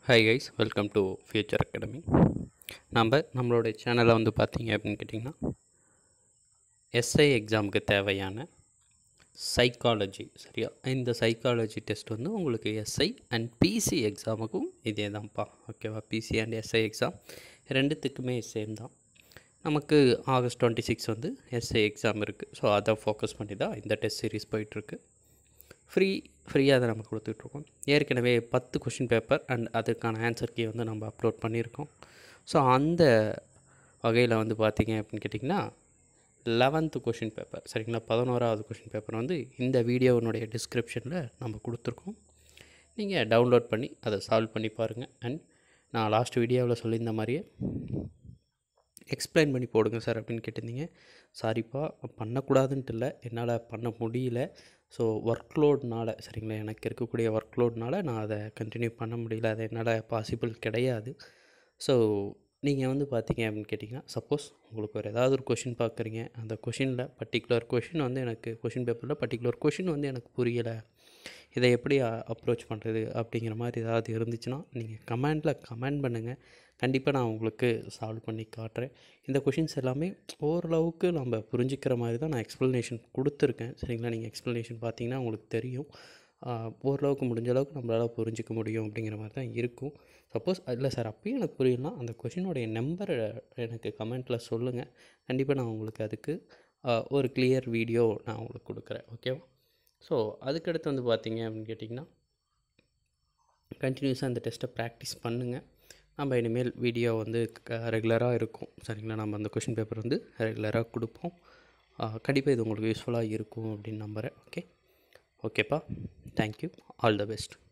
hi guys welcome to future academy நம்ம நம்மளுடைய சேனலை வந்து பார்த்தீங்க அப்படின்னு கேட்டிங்கன்னா எஸ்ஐ எக்ஸாமுக்கு தேவையான சைக்காலஜி சரியா இந்த சைக்காலஜி டெஸ்ட் வந்து உங்களுக்கு எஸ்ஐ அண்ட் பிசி எக்ஸாமுக்கும் இதே தான்ப்பா ஓகேவா பிசி அண்ட் எஸ்ஐ எக்ஸாம் ரெண்டுத்துக்குமே சேம் தான் நமக்கு ஆகஸ்ட் டுவெண்ட்டி சிக்ஸ் வந்து எஸ்ஐ எக்ஸாம் இருக்குது ஸோ அதை ஃபோக்கஸ் பண்ணி தான் இந்த டெஸ்ட் சீரிஸ் போயிட்டுருக்கு ஃப்ரீ ஃப்ரீயாக அதை நம்ம கொடுத்துட்ருக்கோம் ஏற்கனவே பத்து கொஷின் பேப்பர் அண்ட் அதுக்கான ஆன்சர் கீ வந்து நம்ம அப்லோட் பண்ணியிருக்கோம் ஸோ அந்த வகையில் வந்து பார்த்தீங்க அப்படின்னு கேட்டிங்கன்னா லெவன்த்து கொஷின் பேப்பர் சரிங்களா பதினோராவது கொஷின் பேப்பர் வந்து இந்த வீடியோவினுடைய டிஸ்கிரிப்ஷனில் நம்ம கொடுத்துருக்கோம் நீங்கள் டவுன்லோட் பண்ணி அதை சால்வ் பண்ணி பாருங்கள் அண்ட் நான் லாஸ்ட் வீடியோவில் சொல்லியிருந்த மாதிரியே எக்ஸ்பிளைன் பண்ணி போடுங்க சார் அப்படின்னு கேட்டிருந்தீங்க சாரிப்பா பண்ணக்கூடாதுன்ட்டு இல்லை என்னால் பண்ண முடியல ஸோ ஒர்க் லோட்னால சரிங்களா எனக்கு இருக்கக்கூடிய ஒர்க் லோட்னால நான் அதை கண்டினியூ பண்ண முடியல அது என்னால் பாசிபிள் கிடையாது ஸோ நீங்கள் வந்து பார்த்தீங்க அப்படின்னு கேட்டிங்கன்னா சப்போஸ் உங்களுக்கு ஒரு ஏதாவது ஒரு கொஷின் பார்க்குறீங்க அந்த கொஷினில் பர்டிகுலர் கொஷின் வந்து எனக்கு கொஷின் பேப்பரில் பர்டிகுலர் கொஷின் வந்து எனக்கு புரியலை இதை எப்படி அப்ரோச் பண்ணுறது அப்படிங்கிற மாதிரி ஏதாவது இருந்துச்சுன்னா நீங்கள் கமெண்டில் கமெண்ட் பண்ணுங்கள் கண்டிப்பாக நான் உங்களுக்கு சால்வ் பண்ணி காட்டுறேன் இந்த கொஷின்ஸ் எல்லாமே ஓரளவுக்கு நம்ம புரிஞ்சிக்கிற மாதிரி தான் நான் எக்ஸ்ப்ளனேஷன் கொடுத்துருக்கேன் சரிங்களா நீங்கள் எக்ஸ்ப்ளனேஷன் பார்த்தீங்கன்னா உங்களுக்கு தெரியும் ஆஹ் ஓரளவுக்கு முடிஞ்ச அளவுக்கு நம்மளால் புரிஞ்சிக்க முடியும் அப்படிங்கிற மாதிரி தான் இருக்கும் சப்போஸ் இல்லை சார் அப்பயும் எனக்கு புரியலனா அந்த கொஷினோடைய நம்பரை எனக்கு கமெண்ட்டில் சொல்லுங்கள் கண்டிப்பாக நான் உங்களுக்கு அதுக்கு ஆஹ் ஒரு கிளியர் வீடியோ நான் உங்களுக்கு கொடுக்குறேன் ஓகேவா ஸோ அதுக்கடுத்து வந்து பார்த்தீங்க அப்படின்னு கேட்டிங்கன்னா கண்டினியூஸாக அந்த டெஸ்ட்டை ப்ராக்டிஸ் பண்ணுங்கள் நம்ம இனிமேல் வீடியோ வந்து ரெகுலராக இருக்கும் சரிங்களா நம்ம அந்த கொஷின் பேப்பர் வந்து ரெகுலராக கொடுப்போம் கண்டிப்பாக இது உங்களுக்கு யூஸ்ஃபுல்லாக இருக்கும் அப்படின்னு நம்புகிறேன் ஓகே ஓகேப்பா தேங்க்யூ ஆல் த பெஸ்ட்